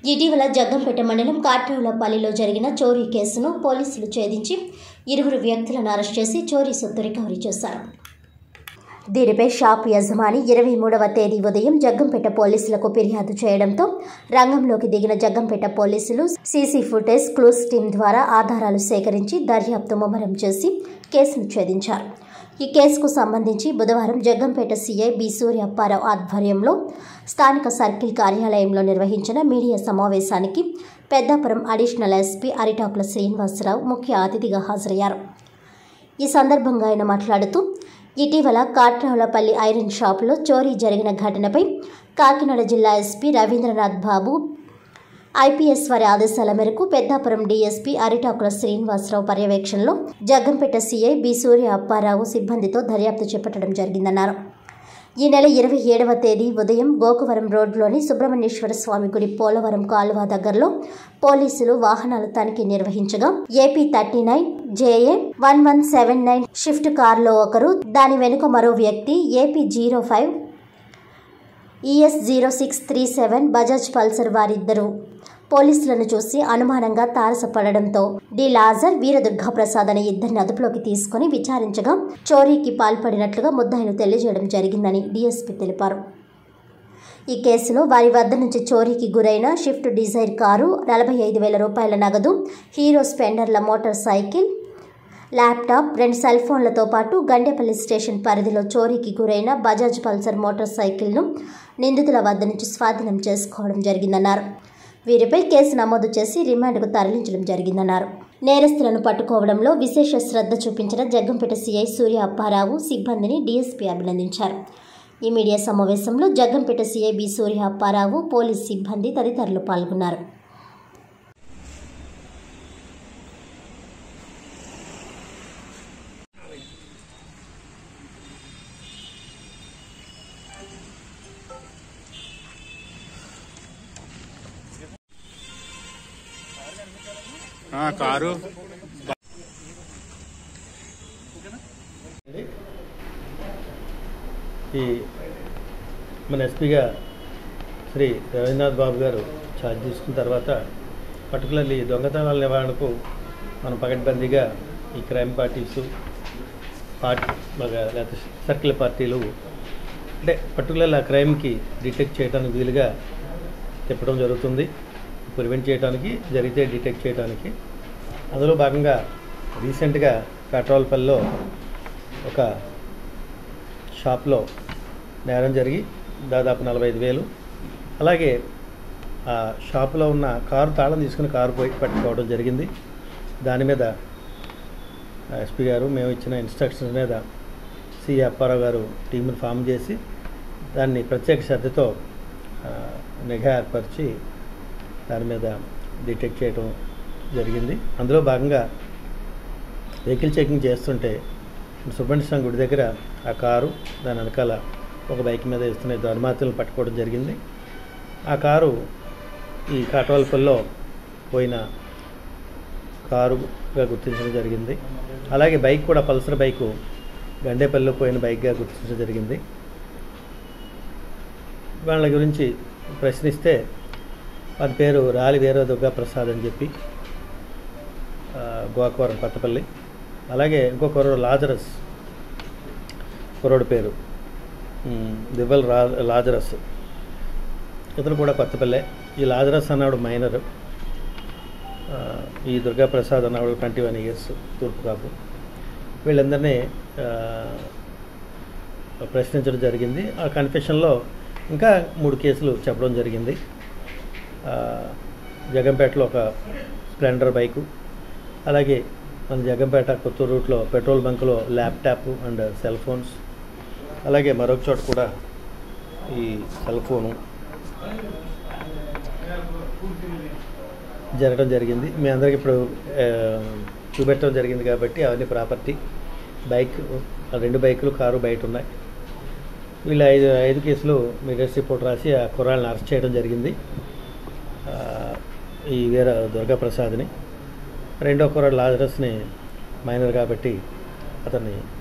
ఇటీవల జగ్గంపేట మండలం కాట్రవులపల్లిలో జరిగిన చోరీ కేసును పోలీసులు ఛేదించి ఇరువురు వ్యక్తులను అరెస్ట్ చేసి చోరీ సొత్తు రికవరీ చేశారు దీనిపై షాప్ యజమాని ఇరవై మూడవ తేదీ ఉదయం జగ్గంపేట పోలీసులకు ఫిర్యాదు చేయడంతో రంగంలోకి దిగిన జగ్గంపేట పోలీసులు సీసీ ఫుటేజ్ క్లూస్ టీం ద్వారా ఆధారాలు సేకరించి దర్యాప్తు ముమ్మరం చేసి కేసును ఛేదించారు ఈ కేసుకు సంబంధించి బుధవారం జగ్గంపేట సీఐ బి సూర్య అప్పారావు ఆధ్వర్యంలో స్థానిక సర్కిల్ కార్యాలయంలో నిర్వహించిన మీడియా సమావేశానికి పెద్దాపురం అడిషనల్ ఎస్పీ అరిటాకుల శ్రీనివాసరావు ముఖ్య అతిథిగా హాజరయ్యారు ఈ సందర్భంగా ఆయన మాట్లాడుతూ ఇటీవల కాట్రావులపల్లి ఐరన్ షాపులో చోరీ జరిగిన ఘటనపై కాకినాడ జిల్లా ఎస్పీ రవీంద్రనాథ్ బాబు ఐపీఎస్ వారి ఆదేశాల మేరకు పెద్దాపురం డీఎస్పీ అరిటాకుల శ్రీనివాసరావు పర్యవేక్షణలో జగ్గంపేట సీఐ బి సూర్య అప్పారావు సిబ్బందితో దర్యాప్తు చేపట్టడం జరిగిందన్నారు ఈ నెల ఇరవై ఏడవ తేదీ ఉదయం గోకువరం రోడ్లోని సుబ్రహ్మణ్యేశ్వర స్వామి గుడి పోలవరం కాలువ దగ్గరలో పోలీసులు వాహనాల తనిఖీ నిర్వహించగా AP thirty nine JA one one seven nine shift కారులో ఒకరు దాని వెనుక మరో వ్యక్తి AP zero five ES zero six three seven Bajaj Pulsar వారిద్దరూ పోలీసులను చూసి అనుమానంగా తారసపడడంతో డి లాజర్ వీరదుర్గా ప్రసాద్ అనే ఇద్దరిని అదుపులోకి తీసుకుని విచారించగా చోరీకి పాల్పడినట్లుగా ముద్దాయిలు తెలియజేయడం జరిగిందని డీఎస్పీ తెలిపారు ఈ కేసులో వారి వద్ద నుంచి చోరీకి గురైన షిఫ్ట్ డిజైర్ కారు నలభై ఐదు వేల రూపాయల నగదు హీరో స్పెండర్ల మోటార్ సైకిల్ ల్యాప్టాప్ రెండు సెల్ ఫోన్లతో పాటు గండేపల్లి స్టేషన్ పరిధిలో చోరీకి గురైన బజాజ్ పల్సర్ మోటార్ సైకిల్ను నిందితుల వద్ద నుంచి స్వాధీనం చేసుకోవడం జరిగిందన్నారు వీరిపై కేసు నమోదు చేసి రిమాండ్కు తరలించడం జరిగిందన్నారు నేరస్తులను పట్టుకోవడంలో విశేష శ్రద్ధ చూపించిన జగ్గంపేట సీఐ సూర్య అప్పారావు సిబ్బందిని డీఎస్పీ అభినందించారు ఈ మీడియా సమావేశంలో Jaggampeta CI B Surya Apparao police సిబ్బంది తదితరులు పాల్గొన్నారు ఆ, కారు ఈ మన ఎస్పీగా శ్రీ రవీంద్రనాథ్ బాబు గారు ఛార్జ్ తీసుకున్న తర్వాత పర్టికులర్లీ దొంగతనాల నివారణకు మనం పకడ్బందీగా ఈ క్రైమ్ పార్టీసు పార్టీ లేకపోతే సర్కిల్ పార్టీలు అంటే పర్టికులర్ ఆ క్రైమ్కి డిటెక్ట్ చేయడానికి వీలుగా తిప్పడం జరుగుతుంది ప్రివెంట్ చేయడానికి జరిగితే డిటెక్ట్ చేయడానికి అందులో భాగంగా రీసెంట్గా కాట్రోల్పల్లిలో ఒక షాప్లో నేరం జరిగి దాదాపు నలభై ఐదు వేలు అలాగే ఆ షాపులో ఉన్న కారు తాళం తీసుకుని కారు పోయి పట్టుకోవడం జరిగింది దాని మీద ఎస్పీ గారు మేము ఇచ్చిన ఇన్స్ట్రక్షన్స్ మీద సి అప్పారావు గారు టీంను ఫామ్ చేసి దాన్ని ప్రత్యేక శ్రద్ధతో ఆ, నిఘా ఏర్పరిచి దాని మీద డిటెక్ట్ చేయడం జరిగింది అందులో భాగంగా వెహికల్ చెకింగ్ చేస్తుంటే సుబ్రహ్మణ్య గుడి దగ్గర ఆ కారు దాని వెనకాల ఒక బైక్ మీద వేస్తున్న ఇద్దరు అనుమాతులను పట్టుకోవడం జరిగింది ఆ కారు ఈ కాటవాలపల్లిలో పోయిన కారుగా గుర్తించడం జరిగింది అలాగే బైక్ కూడా పల్సర్ బైకు గండేపల్లిలో పోయిన బైక్గా గుర్తించడం జరిగింది వాళ్ళ గురించి ప్రశ్నిస్తే వారి పేరు రాలి వీర దుర్గా ప్రసాద్ అని చెప్పి ఆ, గోకవరం కొత్తపల్లి అలాగే ఇంకో కుర్రోడు లాజరస్ కుర్రోడు పేరు ఉమ్, దివ్వల్ రా లాజరస్ ఇతను కూడా కొత్తపల్లె ఈ లాజరస్ అన్నాడు మైనర్ ఆ, ఈ దుర్గా ప్రసాద్ అన్నాడు ట్వంటీ వన్ ఇయర్స్ తూర్పు కాపు వీళ్ళందరినీ ఆ, ప్రశ్నించడం జరిగింది ఆ కన్ఫెషన్లో ఇంకా మూడు కేసులు చెప్పడం జరిగింది ఆ, జగంపేటలో ఒక స్ప్లెండర్ బైకు అలాగే మన జగంపేట కొత్తూరు రూట్లో పెట్రోల్ బంక్లో ల్యాప్టాప్ అండ్ సెల్ ఫోన్స్ అలాగే మరొక చోట కూడా ఈ సెల్ ఫోను జరగడం జరిగింది మీ అందరికి ఇప్పుడు ఆ, చూపెట్టడం జరిగింది కాబట్టి అవన్నీ ప్రాపర్టీ బైక్ ఆ రెండు బైకులు కారు బయట ఉన్నాయి వీళ్ళ ఐదు ఐదు కేసులు మీడియస్ రిపోర్ట్ రాసి ఆ కుర్రాళ్ళని అరెస్ట్ చేయడం జరిగింది ఆ, ఈ వీర దుర్గా ప్రసాద్ని రెండో కుర్రాడు లాజరస్ని మైనర్ కాబట్టి అతన్ని